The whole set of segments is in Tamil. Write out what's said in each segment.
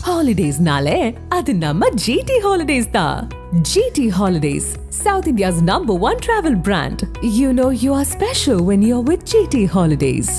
ஹாலிடேஸ்னாலே அது நம்ம ஜிடி ஹாலிடேஸ் தான் GT holidays south India's number one travel brand you know you are special when you are with GT holidays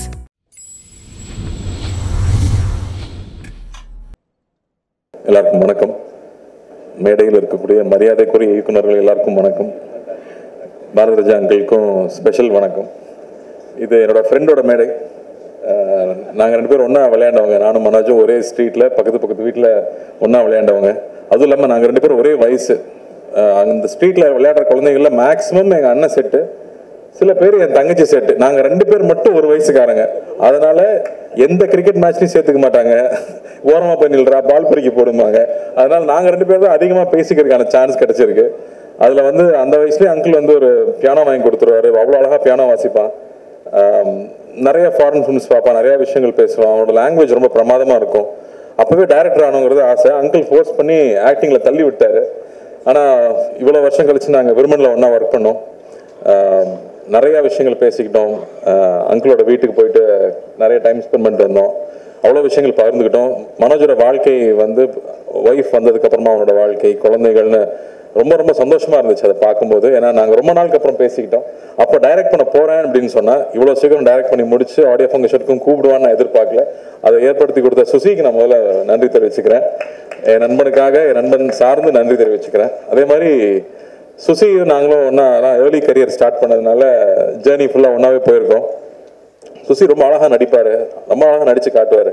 எல்லாருக்கும் வணக்கம் மேடையில் இருக்கக்கூடிய மரியாதைக்குரிய இயக்குனர்கள் எல்லாருக்கும் வணக்கம் பாரத ராஜா அங்கிளுக்கும் ஸ்பெஷல் வணக்கம் இது என்னோட ஃப்ரெண்டோட மேடை நாங்கள் ரெண்டு பேரும் ஒன்றா விளையாண்டவங்க நானும் மனோஜும் ஒரே ஸ்ட்ரீட்டில் பக்கத்து பக்கத்து வீட்டில் ஒன்றா விளையாண்டவங்க அதுவும் இல்லாமல் நாங்கள் ரெண்டு பேரும் ஒரே வயசு அஹ் அந்த ஸ்ட்ரீட்டில் விளையாடுற குழந்தைங்கள மேக்ஸிமம் எங்கள் அண்ணன் செட்டு சில பேர் என் தங்கச்சி செட்டு நாங்க ரெண்டு பேர் மட்டும் ஒரு வயசுக்காரங்க அதனால எந்த கிரிக்கெட் மேட்ச்லையும் சேர்த்துக்க மாட்டாங்க ஓரமா போய் நில்றா பால் பொறுக்கி போடுவாங்க அதனால நாங்க ரெண்டு பேர் தான் அதிகமா பேசிக்கிறதுக்கான சான்ஸ் கிடைச்சிருக்கு அதுல வந்து அந்த வயசுலயே அங்கிள் வந்து ஒரு பியானோ வாங்கி கொடுத்துருவாரு அவ்வளோ அழகா பியானோ வாசிப்பான் ஆம், நிறைய ஃபாரின் ஃபிலிம்ஸ் பார்ப்பான் நிறைய விஷயங்கள் பேசுவான் அவனோட லாங்குவேஜ் ரொம்ப பிரமாதமா இருக்கும் அப்பவே டைரக்டர் ஆகணுங்கிறது ஆசை அங்கிள் ஃபோர்ஸ் பண்ணி ஆக்டிங்ல தள்ளி விட்டாரு ஆனா இவ்வளவு வருஷம் கழிச்சு நாங்க விருமன்ல ஒண்ணா ஒர்க் பண்ணோம் ஆஹ் நிறைய விஷயங்கள் பேசிக்கிட்டோம் ஆஹ் அங்கிளோட வீட்டுக்கு போயிட்டு நிறைய டைம் ஸ்பெண்ட் பண்ணிட்டு வந்தோம் அவ்வளோ விஷயங்கள் பகிர்ந்துக்கிட்டோம் மனோஜோட வாழ்க்கை வந்து ஒய்ஃப் வந்ததுக்கு அப்புறமா அவனோட வாழ்க்கை குழந்தைகள்னு ரொம்ப ரொம்ப சந்தோஷமா இருந்துச்சு அதை பார்க்கும்போது ஏன்னா நாங்கள் ரொம்ப நாளுக்கு அப்புறம் பேசிக்கிட்டோம் அப்போ டைரக்ட் பண்ண போறேன் அப்படின்னு சொன்னா இவ்வளோ சீக்கிரம் டைரக்ட் பண்ணி முடிச்சு ஆடியோ ஃபங்க்ஷனுக்கும் கூப்பிடுவான்னு நான் எதிர்பார்க்கல அதை ஏற்படுத்தி கொடுத்த சுசிக்கு நான் முதல்ல நன்றி தெரிவிச்சுக்கிறேன் என் நண்பனுக்காக என் நண்பன் சார்ந்து நன்றி தெரிவிச்சுக்கிறேன் அதே மாதிரி சுசி நாங்களும் ஒன்றா ஏர்லி கரியர் ஸ்டார்ட் பண்ணதுனால ஜேர்னி ஃபுல்லாக ஒன்றாவே போயிருக்கோம் சுசி ரொம்ப அழகாக நடிப்பார் ரொம்ப அழகாக நடித்து காட்டுவார்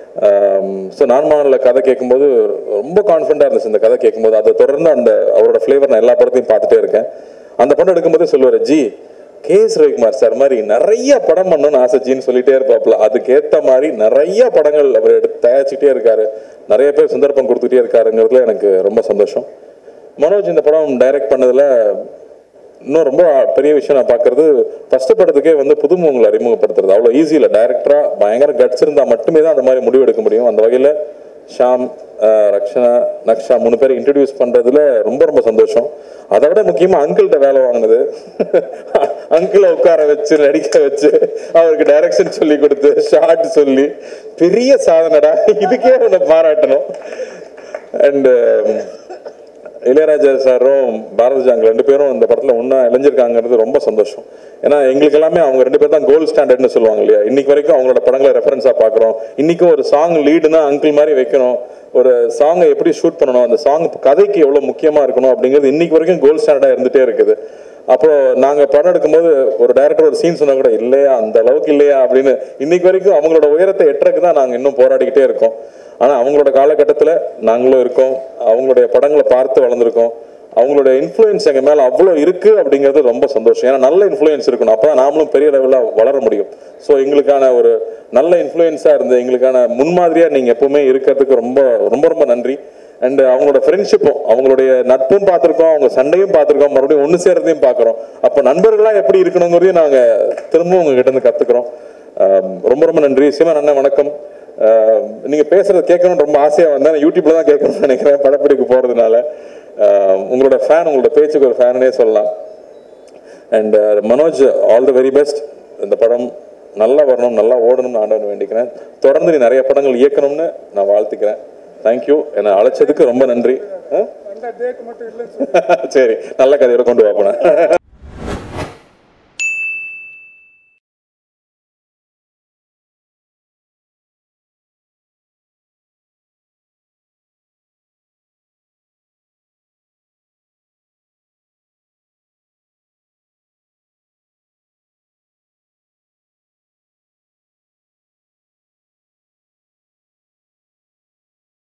ஸோ நான்மானில் கதை கேட்கும்போது ரொம்ப கான்ஃபிடண்ட்டாக இருந்துச்சு இந்த கதை கேட்கும்போது அதை தொடர்ந்து அந்த அவரோட ஃப்ளேவர் நான் எல்லா படத்தையும் பார்த்துட்டே இருக்கேன் அந்த படம் எடுக்கும்போதே சொல்லுவார் G K S Ravikumar sir மாதிரி நிறைய படம் பண்ணணும்னு ஆசை ஜின்னு சொல்லிட்டே இருப்பாப்புல அதுக்கேற்ற மாதிரி நிறைய படங்கள் அவர் எடுத்து தயாரிச்சுட்டே இருக்காரு நிறைய பேர் சந்தர்ப்பம் கொடுத்துட்டே இருக்காருங்கிறதுல எனக்கு ரொம்ப சந்தோஷம் மனோஜ் இந்த படம் டைரக்ட் பண்ணதுல இன்னும் ரொம்ப பெரிய விஷயம் நான் பார்க்கறது ஃபர்ஸ்ட் படத்துக்கே வந்து புதுமுகங்களை அறிமுகப்படுத்துறது அவ்வளோ ஈஸி இல்லை டைரக்டரா பயங்கர கட்ஸ் இருந்தால் மட்டுமே தான் அந்த மாதிரி முடிவு எடுக்க முடியும் அந்த வகையில் ஷாம் அஹ், ரக்ஷனா நக்ஷா மூணு பேரை இன்ட்ரடியூஸ் பண்றதுல ரொம்ப ரொம்ப சந்தோஷம் அதை விட முக்கியமாக அங்கிள்கிட்ட வேலை வாங்கினது அங்கிளை உட்கார வச்சு நடிக்க வச்சு அவருக்கு டைரக்ஷன் சொல்லி கொடுத்து ஷார்ட் சொல்லி பெரிய சாதனைடா இதுக்கே உன்னை பாராட்டணும் அண்ட் இளையராஜா சாரும் பாரதி ஜாங்க ரெண்டு பேரும் இந்த படத்துல ஒண்ணா இணைஞ்சிருக்காங்கிறது ரொம்ப சந்தோஷம் ஏன்னா எங்களுக்கு எல்லாமே அவங்க ரெண்டு பேர் தான் கோல்டு ஸ்டாண்டர்ட்னு சொல்லுவாங்க இல்லையா இன்னைக்கு வரைக்கும் அவங்களோட படங்களை ரெஃபரன்ஸா பாக்குறோம் இன்னைக்கும் ஒரு சாங் லீடுனா அங்கிள் மாதிரி வைக்கணும் ஒரு சாங்கை எப்படி ஷூட் பண்ணணும் அந்த சாங் கதைக்கு எவ்வளவு முக்கியமா இருக்கணும் அப்படிங்கிறது இன்னைக்கு வரைக்கும் கோல்டு ஸ்டாண்டர்டா இருந்துட்டே இருக்குது அப்புறம் நாங்க படம் எடுக்கும்போது ஒரு டைரக்டர் ஒரு சீன் சொன்னா கூட இல்லையா அந்த அளவுக்கு இல்லையா அப்படின்னு இன்னைக்கு வரைக்கும் அவங்களோட உயரத்தை எட்டுறதுக்கு தான் நாங்க இன்னும் போராடிக்கிட்டே இருக்கோம் ஆனா அவங்களோட காலகட்டத்துல நாங்களும் இருக்கோம் அவங்களுடைய படங்களை பார்த்து வளர்ந்துருக்கோம் அவங்களோட இன்ஃப்ளூயன்ஸ் எங்க மேல அவ்வளோ இருக்கு அப்படிங்கிறது ரொம்ப சந்தோஷம் ஏன்னா நல்ல இன்ஃப்ளூயன்ஸ் இருக்கணும் அப்பதான் நாமளும் பெரிய லெவலில் வளர முடியும் ஸோ எங்களுக்கான ஒரு நல்ல இன்ஃப்ளூயன்ஸா இருந்து எங்களுக்கான முன்மாதிரியா நீங்க எப்பவுமே இருக்கிறதுக்கு ரொம்ப ரொம்ப ரொம்ப நன்றி அண்ட் அவங்களோட ஃப்ரெண்ட்ஷிப்பும் அவங்களுடைய நட்பும் பார்த்துருக்கோம் அவங்க சண்டையும் பார்த்துருக்கோம் மறுபடியும் ஒன்று சேர்றதையும் பார்க்குறோம் அப்போ நண்பர்களா எப்படி இருக்கணுங்கிறதையும் நாங்கள் திரும்பவும் உங்ககிட்ட இருந்து கற்றுக்குறோம் ரொம்ப ரொம்ப நன்றி சிவன் அண்ணன் வணக்கம் ஆஹ் நீங்க பேசுறது கேட்கணும்னு ரொம்ப ஆசையா வந்தேன் நான் யூடியூப்ல தான் கேட்கணும்னு நினைக்கிறேன் படப்பிடிக்கு போறதுனால ஆஹ் உங்களோட ஃபேன் உங்களோட பேச்சுக்கு ஒரு ஃபேனே சொல்லலாம் and Manoj all the very best இந்த படம் நல்லா வரணும் நல்லா ஓடணும்னு ஆண்டவன் வேண்டிக்கிறேன் தொடர்ந்து நீ நிறைய படங்கள் இயக்கணும்னு நான் வாழ்த்துக்கிறேன் தேங்க்யூ என்னை அழைச்சதுக்கு ரொம்ப நன்றி ஆ? சரி நல்ல கதையோட கொண்டு வாப்பேன்